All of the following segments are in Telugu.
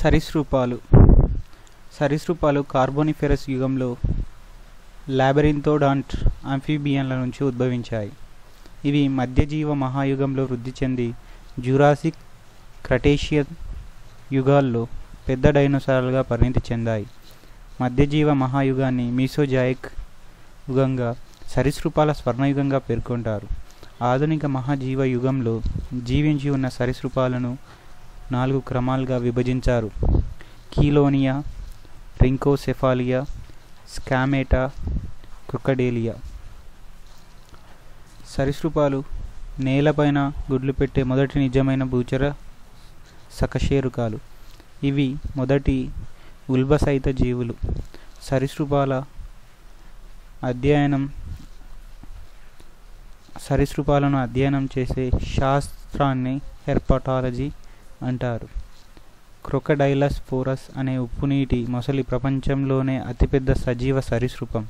సరీసృపాలు సరీసృపాలు కార్బోనిఫెరస్ యుగంలో లాబెరింతోడాంట్ ఆంఫీబియన్ల నుంచి ఉద్భవించాయి ఇవి మధ్యజీవ మహాయుగంలో వృద్ధి చెంది జురాసిక్ క్రటేషియన్ యుగాల్లో పెద్ద డైనోసార్లుగా పరిణితి చెందాయి మధ్యజీవ మహాయుగాన్ని మీసోజాయిక్ యుగంగా సరీసృపాల స్వర్ణయుగంగా పేర్కొంటారు ఆధునిక మహాజీవ యుగంలో జీవించి ఉన్న సరీసృపాలను నాలుగు క్రమాలుగా విభజించారు కీలోనియా రింకోసెఫాలియా స్కామేటా క్రుకడేలియా సరీసృపాలు నేలపైన గుడ్లు పెట్టే మొదటి నిజమైన భూచర సకశేరుకాలు ఇవి మొదటి ఉల్బసహిత జీవులు సరీసృపాల అధ్యయనం సరీసృపాలను అధ్యయనం చేసే శాస్త్రాన్ని హెర్పటాలజీ అంటారు క్రొకడైలస్ ఫోరస్ అనే ఉప్పునీటి మొసలి ప్రపంచంలోనే అతిపెద్ద సజీవ సరీసృపం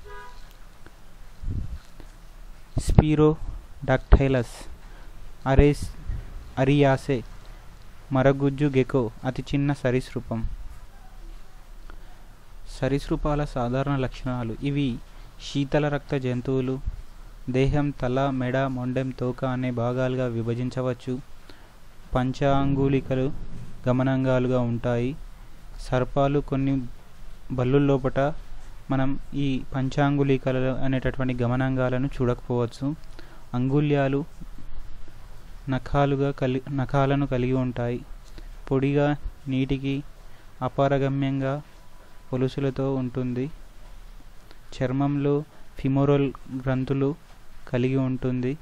స్పీరో డక్టైలస్ అరేస్ అరియాసే మరగుజ్జు గెకో అతి చిన్న సరీసృపం సరీసృపాల సాధారణ లక్షణాలు ఇవి శీతల రక్త జంతువులు దేహం తల మెడ మొండెం తోక అనే భాగాలుగా విభజించవచ్చు పంచాంగులికలు గమనాంగాలుగా ఉంటాయి సర్పాలు కొన్ని బల్లుల్లోపట మనం ఈ పంచాంగులికలు అనేటటువంటి గమనాంగాలను చూడకపోవచ్చు అంగుళ్యాలు నఖాలుగా కలి నఖాలను కలిగి ఉంటాయి పొడిగా నీటికి అపారగమ్యంగా పొలుసులతో ఉంటుంది చర్మంలో ఫిమోరల్ గ్రంథులు కలిగి ఉంటుంది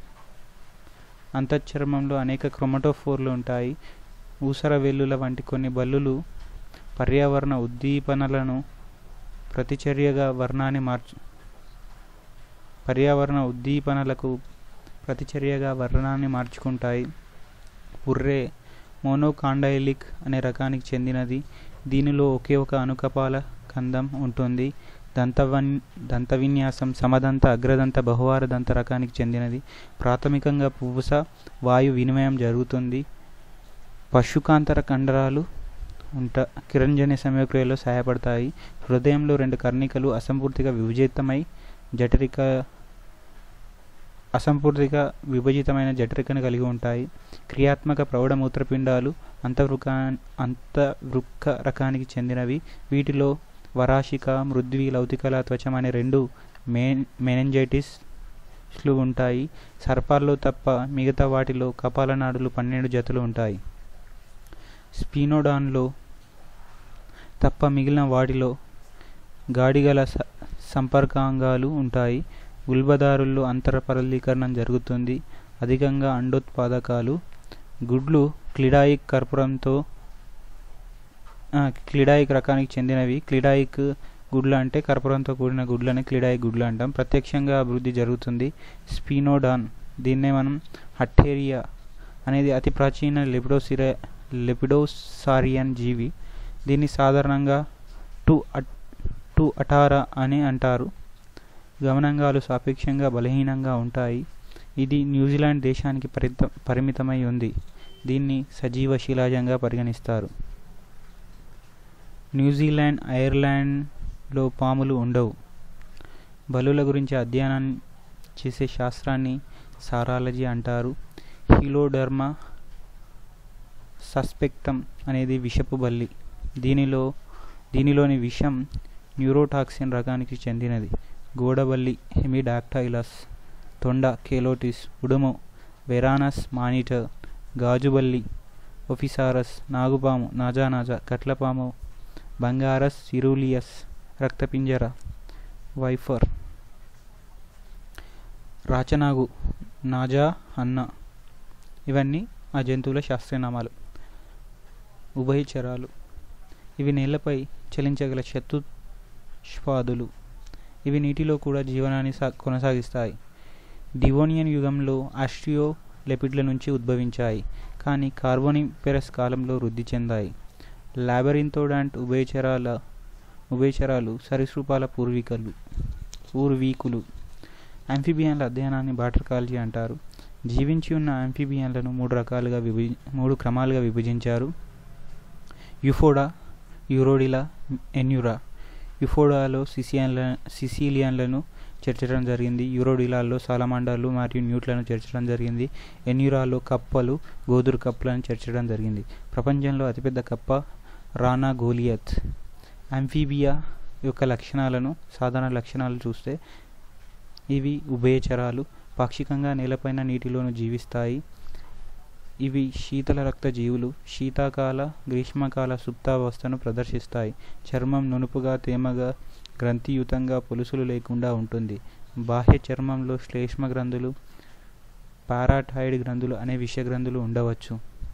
అంతఃచర్మంలో అనేక క్రొమటోఫోర్లు ఉంటాయి ఊసర వెల్లుల వంటి కొన్ని బల్లులు పర్యావరణ ఉద్దీపనలను ప్రతిచర్యగా వర్ణాన్ని మార్చు పర్యావరణ ఉద్దీపనలకు ప్రతిచర్యగా వర్ణాన్ని మార్చుకుంటాయి పుర్రే మోనోకాండైలిక్ అనే రకానికి చెందినది దీనిలో ఒకే ఒక అనుకపాల కందం ఉంటుంది దంతవన్ దంత విన్యాసం సమదంత అగ్రదంత బహువార దంత రకానికి చెందినది ప్రాథమికంగా పువ్వుస వాయు వినిమయం జరుగుతుంది పశుకాంతర కండరాలు ఉంట కిరంజన్య సమయక్రియలో సహాయపడతాయి హృదయంలో రెండు కర్ణికలు అసంపూర్తిగా విభజితమై జఠరిక అసంపూర్తిగా విభజితమైన జఠరికను కలిగి ఉంటాయి క్రియాత్మక ప్రౌఢ మూత్రపిండాలు అంతవృక అంతవృక్క రకానికి చెందినవి వీటిలో వరాశిక మృద్వి లౌతికల త్వచం అనే రెండు మెన్ మెనెంజైటిస్లు ఉంటాయి సర్పాల్లో తప్ప మిగతా వాటిలో కపాలనాడులు పన్నెండు జతలు ఉంటాయి స్పీనోడాన్లో తప్ప మిగిలిన వాటిలో గాడిగల సంపర్కాంగాలు ఉంటాయి ఉల్బదారుల్లో అంతర పరలీకరణం జరుగుతుంది అధికంగా అండోత్పాదకాలు గుడ్లు క్లిడాయిక్ కర్పూరంతో క్లిడాయిక్ రకానికి చెందినవి క్లిడాయిక్ గుడ్లు అంటే కర్పూరంతో కూడిన గుడ్లని క్లిడాయిక్ గుడ్లు అంటాం ప్రత్యక్షంగా అభివృద్ధి జరుగుతుంది స్పీనోడాన్ దీన్నే మనం హట్టేరియా అనేది అతి ప్రాచీన లెపిడోసిర లెపిడోసారియన్ జీవి దీన్ని సాధారణంగా టు టు అటారా అని అంటారు గమనాంగాలు సాపేక్షంగా బలహీనంగా ఉంటాయి ఇది న్యూజిలాండ్ దేశానికి పరిత పరిమితమై ఉంది దీన్ని సజీవ శిలాజంగా పరిగణిస్తారు న్యూజిలాండ్ ఐర్లాండ్లో పాములు ఉండవు బలుల గురించి అధ్యయనం చేసే శాస్త్రాన్ని సారాలజీ అంటారు హీలోడర్మా సస్పెక్టం అనేది విషపు బల్లి దీనిలో దీనిలోని విషం న్యూరోటాక్సిన్ రకానికి చెందినది గోడబల్లి హెమిడాక్టైలస్ తొండ కేలోటిస్ ఉడుము వెరానస్ మానిటర్ గాజుబల్లి ఒఫిసారస్ నాగుపాము నాజానాజా కట్లపాము బంగారస్ సిరూలియస్ రక్తపింజర వైఫర్ రాచనాగు నాజా అన్న ఇవన్నీ ఆ జంతువుల శాస్త్రీయనామాలు ఉభయచరాలు ఇవి నేలపై చలించగల చతుష్పాదులు ఇవి నీటిలో కూడా జీవనాన్ని సా కొనసాగిస్తాయి డివోనియన్ యుగంలో ఆస్ట్రియో లెపిడ్ల నుంచి ఉద్భవించాయి కానీ కార్బోనిఫెరస్ కాలంలో వృద్ధి చెందాయి లాబెరింతోడాంట్ ఉభయచరాల ఉభయచరాలు సరీసృపాల పూర్వీకులు పూర్వీకులు అంఫిబియన్ల అధ్యయనాన్ని బాటర్కాలజీ అంటారు జీవించి ఉన్న అంఫిబియన్లను మూడు రకాలుగా విభజి మూడు క్రమాలుగా విభజించారు యుఫోడా యూరోడిలా ఎన్యురా యుఫోడాలో సిసియన్ల సిసిలియన్లను చేర్చడం జరిగింది యూరోడిలాలో సాలమాండర్లు మరియు న్యూట్లను చేర్చడం జరిగింది ఎన్యురాలో కప్పలు గోదురు కప్పలను చేర్చడం జరిగింది ప్రపంచంలో అతిపెద్ద కప్ప రానా గోలియత్ అంఫీబియా యొక్క లక్షణాలను సాధారణ లక్షణాలు చూస్తే ఇవి ఉభయచరాలు పాక్షికంగా నేలపైన నీటిలోను జీవిస్తాయి ఇవి శీతల రక్త జీవులు శీతాకాల గ్రీష్మకాల సుప్తావస్థను ప్రదర్శిస్తాయి చర్మం నునుపుగా తేమగా గ్రంథియుతంగా పొలుసులు లేకుండా ఉంటుంది బాహ్య చర్మంలో శ్లేష్మ గ్రంథులు పారాథాయిడ్ గ్రంథులు అనే విష గ్రంథులు ఉండవచ్చు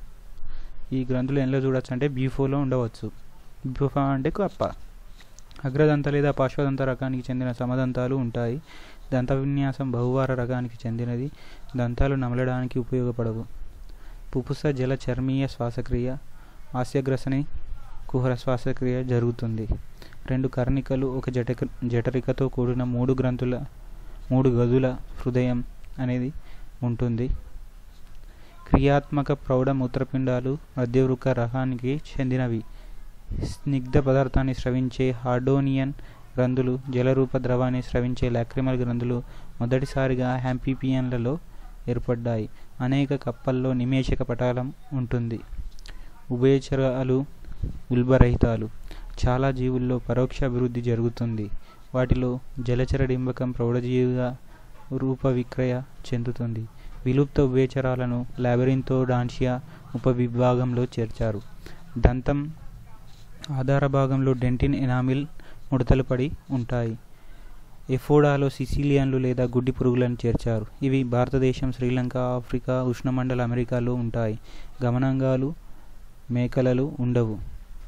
ఈ గ్రంథులు ఎందులో చూడొచ్చు అంటే బీఫోలో ఉండవచ్చు బీఫో అంటే కప్ప అగ్రదంత లేదా పార్శ్వదంత రకానికి చెందిన సమదంతాలు ఉంటాయి దంత విన్యాసం బహువార రకానికి చెందినది దంతాలు నమలడానికి ఉపయోగపడవు పుపుస జల చర్మీయ శ్వాసక్రియ ఆస్యగ్రసని కుహర శ్వాసక్రియ జరుగుతుంది రెండు కర్ణికలు ఒక జటక జఠరికతో కూడిన మూడు గ్రంథుల మూడు గదుల హృదయం అనేది ఉంటుంది క్రియాత్మక ప్రౌఢ మూత్రపిండాలు మధ్యవృక్క రకానికి చెందినవి స్నిగ్ధ పదార్థాన్ని స్రవించే హార్డోనియన్ గ్రంథులు జలరూప ద్రవాన్ని స్రవించే లాక్రిమల్ గ్రంథులు మొదటిసారిగా హ్యాంపీపియన్లలో ఏర్పడ్డాయి అనేక కప్పల్లో నిమేషక పటాలం ఉంటుంది ఉభయచరాలు ఉల్బరహితాలు చాలా జీవుల్లో పరోక్ష అభివృద్ధి జరుగుతుంది వాటిలో జలచర డింబకం ప్రౌఢజీవిగా రూప విక్రయ చెందుతుంది విలుప్త ఉభయచరాలను లాబెరింతో డాన్షియా ఉపవిభాగంలో చేర్చారు దంతం ఆధార భాగంలో డెంటిన్ ఎనామిల్ ముడతలు పడి ఉంటాయి ఎఫోడాలో సిసిలియన్లు లేదా గుడ్డి పురుగులను చేర్చారు ఇవి భారతదేశం శ్రీలంక ఆఫ్రికా ఉష్ణమండల అమెరికాలో ఉంటాయి గమనాంగాలు మేకలలు ఉండవు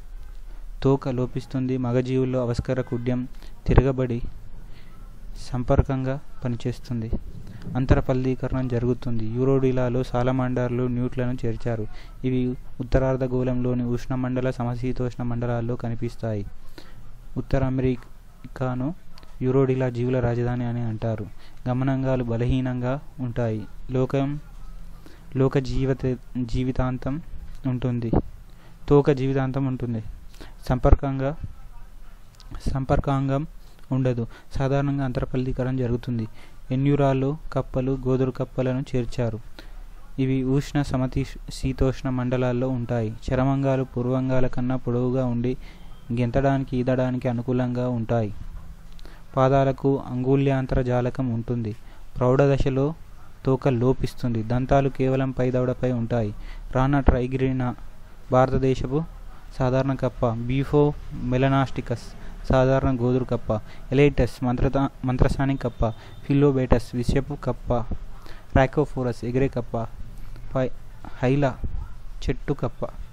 తోక లోపిస్తుంది మగజీవుల్లో అవస్కర కుడ్యం తిరగబడి సంపర్కంగా పనిచేస్తుంది అంతర ఫలదీకరణం జరుగుతుంది యూరోడిలాలో సాలమాండర్లు న్యూట్లను చేర్చారు ఇవి ఉత్తరార్ధగోళంలోని ఉష్ణమండల సమశీతోష్ణ మండలాల్లో కనిపిస్తాయి ఉత్తర అమెరికాను యూరోడిలా జీవుల రాజధాని అని అంటారు గమనాంగాలు బలహీనంగా ఉంటాయి లోకం లోక జీవిత జీవితాంతం ఉంటుంది తోక జీవితాంతం ఉంటుంది సంపర్కంగా సంపర్కాంగం ఉండదు సాధారణంగా అంతరఫలదీకరణ జరుగుతుంది ఎన్యూరాల్లో కప్పలు గోదురు కప్పలను చేర్చారు ఇవి ఉష్ణ సమతి శీతోష్ణ మండలాల్లో ఉంటాయి చరమంగాలు పూర్వంగాల కన్నా పొడవుగా ఉండి గెంతడానికి ఈదడానికి అనుకూలంగా ఉంటాయి పాదాలకు అంగుళ్యాంతర జాలకం ఉంటుంది ప్రౌఢ దశలో తోక లోపిస్తుంది దంతాలు కేవలం పై దవడపై ఉంటాయి రానా ట్రైగ్రినా భారతదేశపు సాధారణ కప్ప బీఫో మెలనాస్టికస్ సాధారణ గోదురు కప్ప ఎలైటస్ మంత్రతా మంత్రసాని కప్ప ఫిలోబేటస్ విషపు కప్ప రాకోఫోరస్ ఎగిరే కప్ప పై హైలా చెట్టు కప్ప